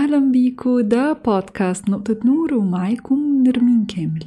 أهلا بيكو ده بودكاست نقطة نور ومعاكم نرمين كامل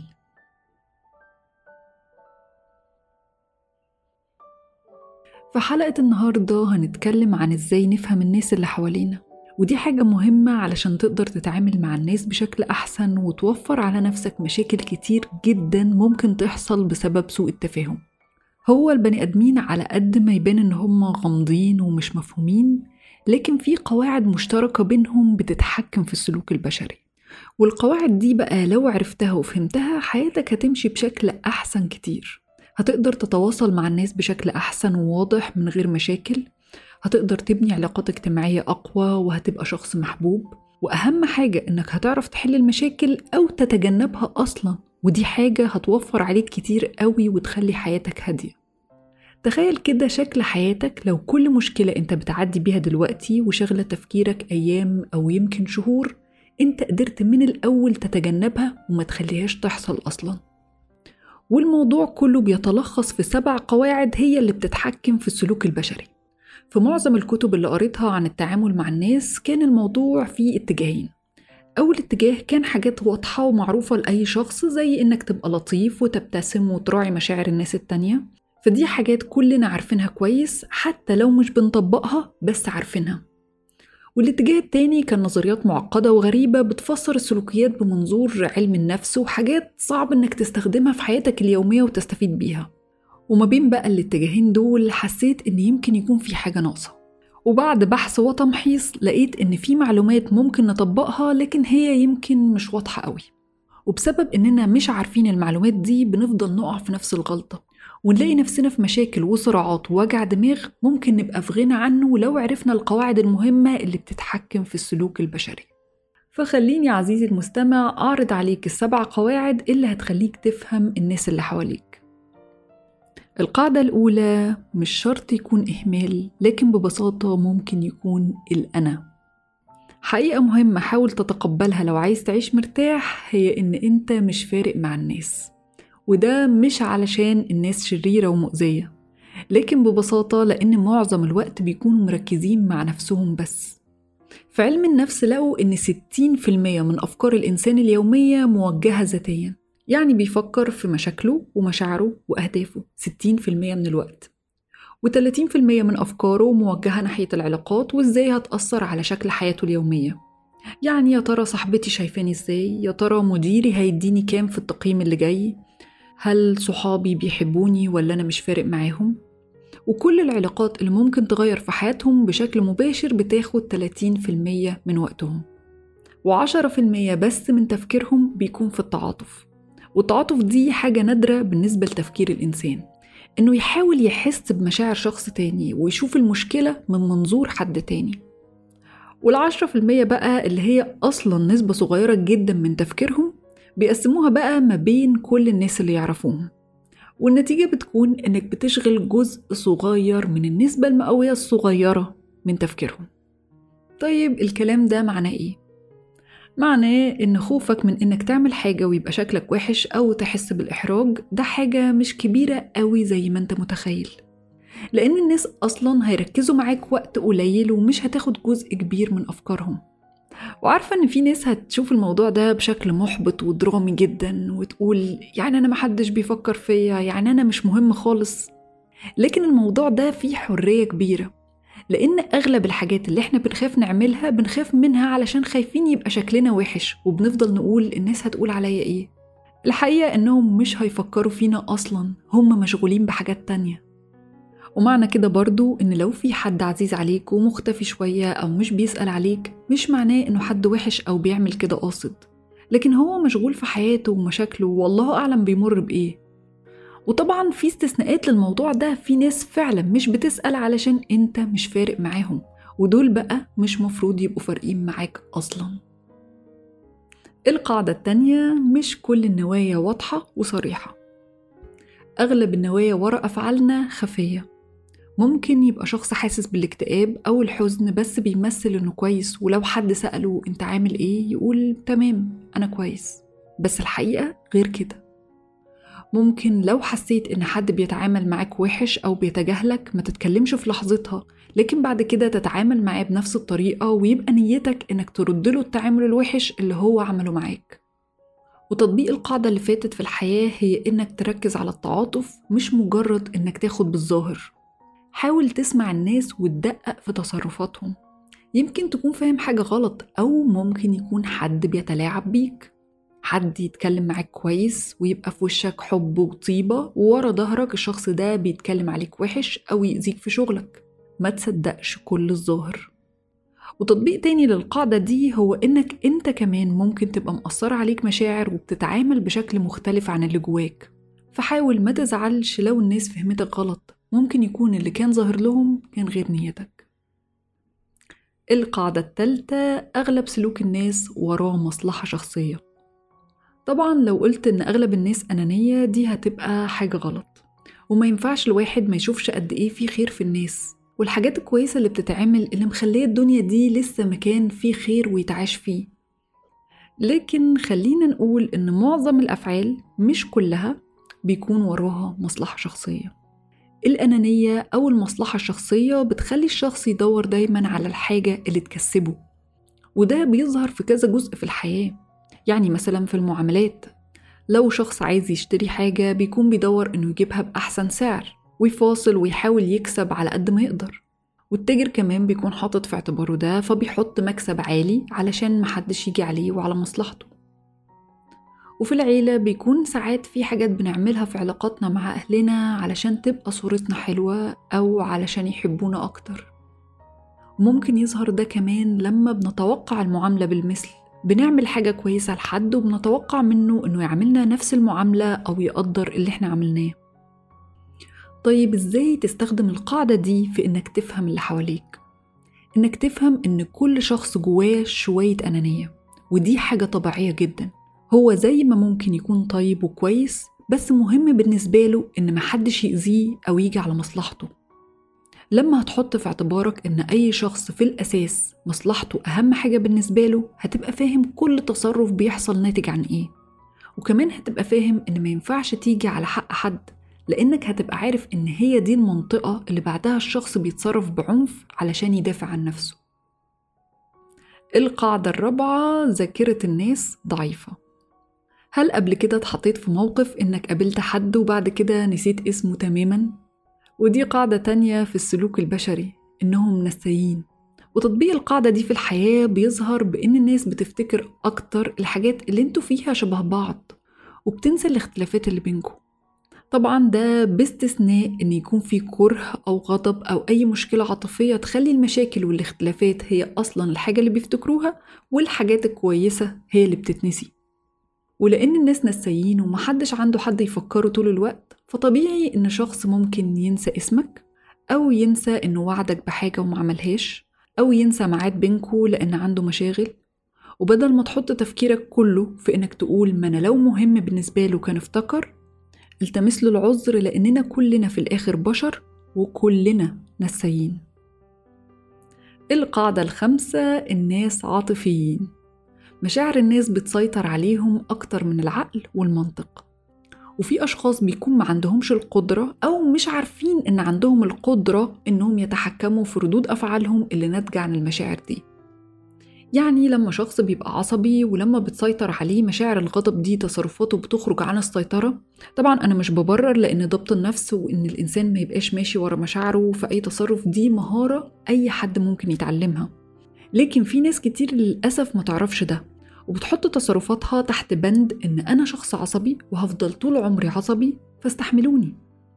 في حلقة النهاردة هنتكلم عن ازاي نفهم الناس اللي حوالينا ودي حاجة مهمة علشان تقدر تتعامل مع الناس بشكل أحسن وتوفر على نفسك مشاكل كتير جدا ممكن تحصل بسبب سوء التفاهم هو البني آدمين على قد ما يبان إن هم غامضين ومش مفهومين لكن في قواعد مشتركة بينهم بتتحكم في السلوك البشري والقواعد دي بقى لو عرفتها وفهمتها حياتك هتمشي بشكل أحسن كتير هتقدر تتواصل مع الناس بشكل أحسن وواضح من غير مشاكل هتقدر تبني علاقات اجتماعية أقوى وهتبقى شخص محبوب وأهم حاجة إنك هتعرف تحل المشاكل أو تتجنبها أصلا ودي حاجة هتوفر عليك كتير قوي وتخلي حياتك هادية تخيل كده شكل حياتك لو كل مشكلة انت بتعدي بيها دلوقتي وشغلة تفكيرك أيام أو يمكن شهور انت قدرت من الأول تتجنبها وما تخليهاش تحصل أصلا والموضوع كله بيتلخص في سبع قواعد هي اللي بتتحكم في السلوك البشري في معظم الكتب اللي قريتها عن التعامل مع الناس كان الموضوع فيه اتجاهين أول اتجاه كان حاجات واضحة ومعروفة لأي شخص زي إنك تبقى لطيف وتبتسم وتراعي مشاعر الناس التانية فدي حاجات كلنا عارفينها كويس حتى لو مش بنطبقها بس عارفينها والاتجاه التاني كان نظريات معقدة وغريبة بتفسر السلوكيات بمنظور علم النفس وحاجات صعب إنك تستخدمها في حياتك اليومية وتستفيد بيها وما بين بقى الاتجاهين دول حسيت إن يمكن يكون في حاجة ناقصة وبعد بحث وتمحيص لقيت إن في معلومات ممكن نطبقها لكن هي يمكن مش واضحة قوي وبسبب إننا مش عارفين المعلومات دي بنفضل نقع في نفس الغلطة ونلاقي نفسنا في مشاكل وصراعات ووجع دماغ ممكن نبقى في غنى عنه لو عرفنا القواعد المهمة اللي بتتحكم في السلوك البشري فخليني عزيزي المستمع أعرض عليك السبع قواعد اللي هتخليك تفهم الناس اللي حواليك القاعدة الأولى مش شرط يكون إهمال لكن ببساطة ممكن يكون الأنا حقيقة مهمة حاول تتقبلها لو عايز تعيش مرتاح هي إن أنت مش فارق مع الناس وده مش علشان الناس شريرة ومؤذية لكن ببساطة لأن معظم الوقت بيكونوا مركزين مع نفسهم بس في علم النفس لقوا إن 60% من أفكار الإنسان اليومية موجهة ذاتيا يعني بيفكر في مشاكله ومشاعره وأهدافه 60% من الوقت و30% من أفكاره موجهة ناحية العلاقات وإزاي هتأثر على شكل حياته اليومية يعني يا ترى صاحبتي شايفاني إزاي يا ترى مديري هيديني كام في التقييم اللي جاي هل صحابي بيحبوني ولا أنا مش فارق معاهم؟ وكل العلاقات اللي ممكن تغير في حياتهم بشكل مباشر بتاخد 30% من وقتهم و10% بس من تفكيرهم بيكون في التعاطف والتعاطف دي حاجة نادرة بالنسبة لتفكير الإنسان إنه يحاول يحس بمشاعر شخص تاني ويشوف المشكلة من منظور حد تاني والعشرة في المية بقى اللي هي أصلا نسبة صغيرة جدا من تفكيرهم بيقسموها بقى ما بين كل الناس اللي يعرفوهم والنتيجة بتكون إنك بتشغل جزء صغير من النسبة المئوية الصغيرة من تفكيرهم طيب الكلام ده معناه إيه؟ معناه إن خوفك من إنك تعمل حاجة ويبقى شكلك وحش أو تحس بالإحراج ده حاجة مش كبيرة قوي زي ما أنت متخيل لأن الناس أصلا هيركزوا معاك وقت قليل ومش هتاخد جزء كبير من أفكارهم وعارفة إن في ناس هتشوف الموضوع ده بشكل محبط ودرامي جدا وتقول يعني أنا محدش بيفكر فيا يعني أنا مش مهم خالص لكن الموضوع ده فيه حرية كبيرة لأن أغلب الحاجات اللي إحنا بنخاف نعملها بنخاف منها علشان خايفين يبقى شكلنا وحش وبنفضل نقول الناس هتقول عليا إيه الحقيقة إنهم مش هيفكروا فينا أصلا هم مشغولين بحاجات تانية ومعنى كده برضو إن لو في حد عزيز عليك ومختفي شوية أو مش بيسأل عليك مش معناه إنه حد وحش أو بيعمل كده قاصد لكن هو مشغول في حياته ومشاكله والله أعلم بيمر بإيه وطبعا في استثناءات للموضوع ده في ناس فعلا مش بتسأل علشان انت مش فارق معاهم ودول بقى مش مفروض يبقوا فارقين معاك أصلا القاعدة التانية مش كل النوايا واضحة وصريحة أغلب النوايا ورا أفعالنا خفية ممكن يبقى شخص حاسس بالاكتئاب أو الحزن بس بيمثل إنه كويس ولو حد سأله أنت عامل إيه يقول تمام أنا كويس بس الحقيقة غير كده ممكن لو حسيت إن حد بيتعامل معاك وحش أو بيتجاهلك ما تتكلمش في لحظتها لكن بعد كده تتعامل معاه بنفس الطريقة ويبقى نيتك إنك ترد له التعامل الوحش اللي هو عمله معاك وتطبيق القاعدة اللي فاتت في الحياة هي إنك تركز على التعاطف مش مجرد إنك تاخد بالظاهر حاول تسمع الناس وتدقق في تصرفاتهم يمكن تكون فاهم حاجة غلط أو ممكن يكون حد بيتلاعب بيك حد يتكلم معاك كويس ويبقى في وشك حب وطيبة وورا ظهرك الشخص ده بيتكلم عليك وحش أو يأذيك في شغلك ما تصدقش كل الظاهر وتطبيق تاني للقاعدة دي هو إنك أنت كمان ممكن تبقى مأثر عليك مشاعر وبتتعامل بشكل مختلف عن اللي جواك فحاول ما تزعلش لو الناس فهمتك غلط ممكن يكون اللي كان ظاهر لهم كان غير نيتك القاعدة التالتة أغلب سلوك الناس وراه مصلحة شخصية طبعا لو قلت إن أغلب الناس أنانية دي هتبقى حاجة غلط وما ينفعش الواحد ما يشوفش قد إيه في خير في الناس والحاجات الكويسة اللي بتتعمل اللي مخلية الدنيا دي لسه مكان فيه خير ويتعاش فيه لكن خلينا نقول إن معظم الأفعال مش كلها بيكون وراها مصلحة شخصية الأنانية أو المصلحة الشخصية بتخلي الشخص يدور دايما على الحاجة اللي تكسبه وده بيظهر في كذا جزء في الحياة يعني مثلا في المعاملات لو شخص عايز يشتري حاجة بيكون بيدور إنه يجيبها بأحسن سعر ويفاصل ويحاول يكسب على قد ما يقدر والتاجر كمان بيكون حاطط في اعتباره ده فبيحط مكسب عالي علشان محدش يجي عليه وعلى مصلحته وفي العيلة بيكون ساعات في حاجات بنعملها في علاقاتنا مع أهلنا علشان تبقى صورتنا حلوة أو علشان يحبونا أكتر ممكن يظهر ده كمان لما بنتوقع المعاملة بالمثل بنعمل حاجة كويسة لحد وبنتوقع منه إنه يعملنا نفس المعاملة أو يقدر اللي إحنا عملناه طيب إزاي تستخدم القاعدة دي في إنك تفهم اللي حواليك؟ إنك تفهم إن كل شخص جواه شوية أنانية ودي حاجة طبيعية جدا هو زي ما ممكن يكون طيب وكويس بس مهم بالنسبة له إن محدش يأذيه أو يجي على مصلحته لما هتحط في اعتبارك إن أي شخص في الأساس مصلحته أهم حاجة بالنسبة له هتبقى فاهم كل تصرف بيحصل ناتج عن إيه وكمان هتبقى فاهم إن ما ينفعش تيجي على حق حد لأنك هتبقى عارف إن هي دي المنطقة اللي بعدها الشخص بيتصرف بعنف علشان يدافع عن نفسه القاعدة الرابعة ذاكرة الناس ضعيفة هل قبل كده اتحطيت في موقف إنك قابلت حد وبعد كده نسيت اسمه تماما؟ ودي قاعدة تانية في السلوك البشري إنهم نسيين وتطبيق القاعدة دي في الحياة بيظهر بإن الناس بتفتكر أكتر الحاجات اللي انتوا فيها شبه بعض وبتنسى الاختلافات اللي بينكم طبعا ده باستثناء ان يكون في كره او غضب او اي مشكله عاطفيه تخلي المشاكل والاختلافات هي اصلا الحاجه اللي بيفتكروها والحاجات الكويسه هي اللي بتتنسي ولان الناس نسيين ومحدش عنده حد يفكره طول الوقت فطبيعي ان شخص ممكن ينسى اسمك او ينسى انه وعدك بحاجه وما عملهاش او ينسى ميعاد بينكوا لان عنده مشاغل وبدل ما تحط تفكيرك كله في انك تقول ما انا لو مهم بالنسبه له كان افتكر التمس له العذر لأننا كلنا في الآخر بشر وكلنا نسيين القاعدة الخامسة الناس عاطفيين مشاعر الناس بتسيطر عليهم أكتر من العقل والمنطق وفي أشخاص بيكون ما عندهمش القدرة أو مش عارفين إن عندهم القدرة إنهم يتحكموا في ردود أفعالهم اللي ناتجة عن المشاعر دي يعني لما شخص بيبقى عصبي ولما بتسيطر عليه مشاعر الغضب دي تصرفاته بتخرج عن السيطرة طبعا أنا مش ببرر لأن ضبط النفس وإن الإنسان ما يبقاش ماشي ورا مشاعره في أي تصرف دي مهارة أي حد ممكن يتعلمها لكن في ناس كتير للأسف ما تعرفش ده وبتحط تصرفاتها تحت بند إن أنا شخص عصبي وهفضل طول عمري عصبي فاستحملوني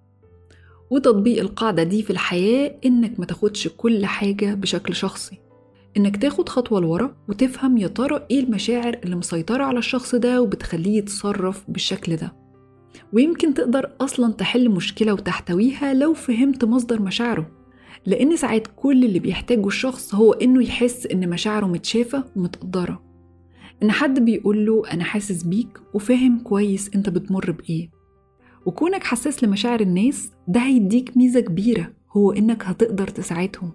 وتطبيق القاعدة دي في الحياة إنك ما تاخدش كل حاجة بشكل شخصي إنك تاخد خطوة لورا وتفهم يا ترى إيه المشاعر اللي مسيطرة على الشخص ده وبتخليه يتصرف بالشكل ده ويمكن تقدر أصلا تحل مشكلة وتحتويها لو فهمت مصدر مشاعره لأن ساعات كل اللي بيحتاجه الشخص هو إنه يحس إن مشاعره متشافة ومتقدرة إن حد بيقول له أنا حاسس بيك وفاهم كويس أنت بتمر بإيه وكونك حساس لمشاعر الناس ده هيديك ميزة كبيرة هو إنك هتقدر تساعدهم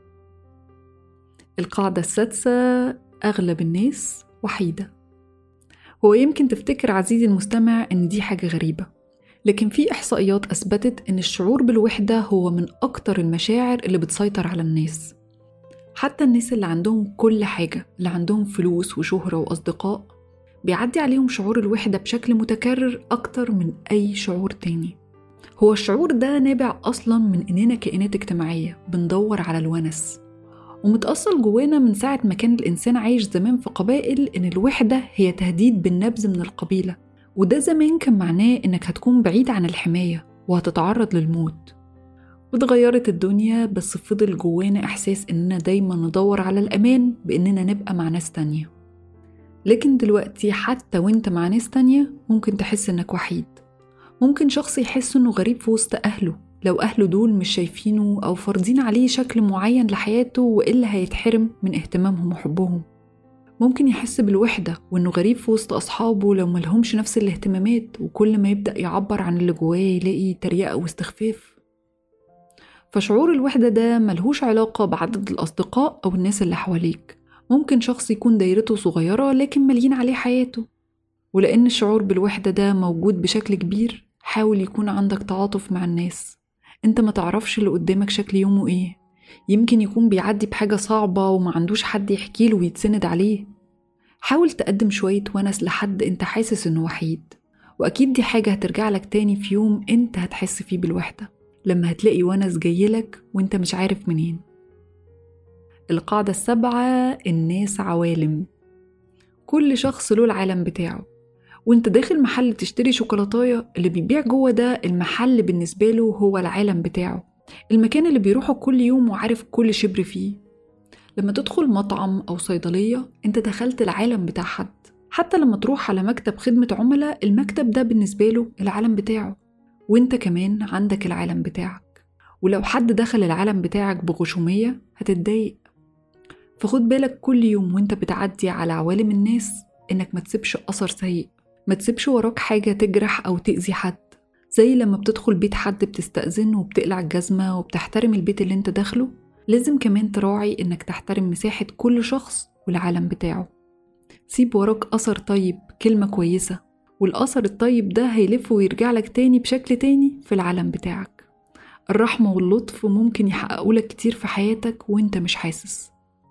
القاعدة السادسة أغلب الناس وحيدة هو يمكن تفتكر عزيزي المستمع إن دي حاجة غريبة لكن في إحصائيات أثبتت إن الشعور بالوحدة هو من أكتر المشاعر اللي بتسيطر على الناس حتى الناس اللي عندهم كل حاجة اللي عندهم فلوس وشهرة وأصدقاء بيعدي عليهم شعور الوحدة بشكل متكرر أكتر من أي شعور تاني هو الشعور ده نابع أصلا من إننا كائنات اجتماعية بندور على الونس ومتأصل جوانا من ساعة ما كان الإنسان عايش زمان في قبائل إن الوحدة هي تهديد بالنبذ من القبيلة وده زمان كان معناه إنك هتكون بعيد عن الحماية وهتتعرض للموت واتغيرت الدنيا بس فضل جوانا إحساس إننا دايما ندور على الأمان بإننا نبقى مع ناس تانية لكن دلوقتي حتى وانت مع ناس تانية ممكن تحس إنك وحيد ممكن شخص يحس إنه غريب في وسط أهله لو أهله دول مش شايفينه أو فرضين عليه شكل معين لحياته وإلا هيتحرم من اهتمامهم وحبهم ممكن يحس بالوحدة وإنه غريب في وسط أصحابه لو ملهمش نفس الاهتمامات وكل ما يبدأ يعبر عن اللي جواه يلاقي تريقة واستخفاف فشعور الوحدة ده ملهوش علاقة بعدد الأصدقاء أو الناس اللي حواليك ممكن شخص يكون دايرته صغيرة لكن مليين عليه حياته ولأن الشعور بالوحدة ده موجود بشكل كبير حاول يكون عندك تعاطف مع الناس انت ما تعرفش اللي قدامك شكل يومه ايه يمكن يكون بيعدي بحاجة صعبة وما عندوش حد يحكي له ويتسند عليه حاول تقدم شوية ونس لحد انت حاسس انه وحيد وأكيد دي حاجة هترجع لك تاني في يوم انت هتحس فيه بالوحدة لما هتلاقي ونس جايلك وانت مش عارف منين القاعدة السابعة الناس عوالم كل شخص له العالم بتاعه وانت داخل محل تشتري شوكولاتاية اللي بيبيع جوه ده المحل بالنسبة له هو العالم بتاعه المكان اللي بيروحه كل يوم وعارف كل شبر فيه لما تدخل مطعم أو صيدلية انت دخلت العالم بتاع حد حتى لما تروح على مكتب خدمة عملاء المكتب ده بالنسبة له العالم بتاعه وانت كمان عندك العالم بتاعك ولو حد دخل العالم بتاعك بغشومية هتتضايق فخد بالك كل يوم وانت بتعدي على عوالم الناس انك ما تسيبش أثر سيء ما تسيبش وراك حاجة تجرح أو تأذي حد زي لما بتدخل بيت حد بتستأذن وبتقلع الجزمة وبتحترم البيت اللي انت داخله لازم كمان تراعي انك تحترم مساحة كل شخص والعالم بتاعه سيب وراك أثر طيب كلمة كويسة والأثر الطيب ده هيلف ويرجع لك تاني بشكل تاني في العالم بتاعك الرحمة واللطف ممكن يحققولك كتير في حياتك وانت مش حاسس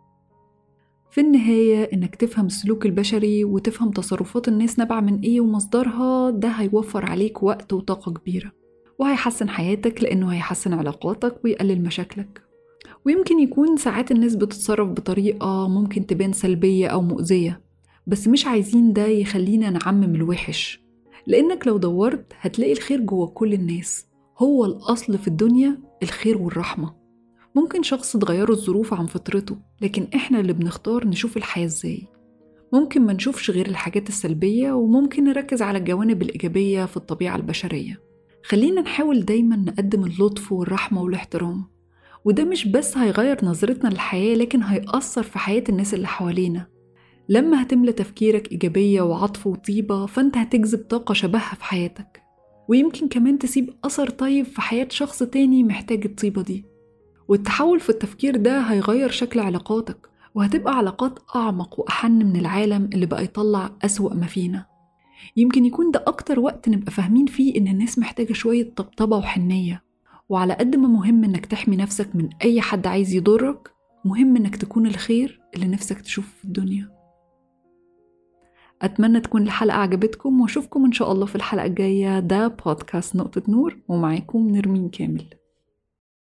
في النهاية إنك تفهم السلوك البشري وتفهم تصرفات الناس نابعة من إيه ومصدرها ده هيوفر عليك وقت وطاقة كبيرة وهيحسن حياتك لأنه هيحسن علاقاتك ويقلل مشاكلك ويمكن يكون ساعات الناس بتتصرف بطريقة ممكن تبان سلبية أو مؤذية بس مش عايزين ده يخلينا نعمم الوحش لأنك لو دورت هتلاقي الخير جوه كل الناس هو الأصل في الدنيا الخير والرحمة ممكن شخص تغيره الظروف عن فطرته لكن إحنا اللي بنختار نشوف الحياة إزاي ممكن ما نشوفش غير الحاجات السلبية وممكن نركز على الجوانب الإيجابية في الطبيعة البشرية خلينا نحاول دايما نقدم اللطف والرحمة والاحترام وده مش بس هيغير نظرتنا للحياة لكن هيأثر في حياة الناس اللي حوالينا لما هتملى تفكيرك إيجابية وعطف وطيبة فأنت هتجذب طاقة شبهها في حياتك ويمكن كمان تسيب أثر طيب في حياة شخص تاني محتاج الطيبة دي والتحول في التفكير ده هيغير شكل علاقاتك وهتبقى علاقات أعمق وأحن من العالم اللي بقى يطلع أسوأ ما فينا يمكن يكون ده أكتر وقت نبقى فاهمين فيه إن الناس محتاجة شوية طبطبة وحنية وعلى قد ما مهم إنك تحمي نفسك من أي حد عايز يضرك مهم إنك تكون الخير اللي نفسك تشوفه في الدنيا أتمنى تكون الحلقة عجبتكم وأشوفكم إن شاء الله في الحلقة الجاية ده بودكاست نقطة نور ومعاكم نرمين كامل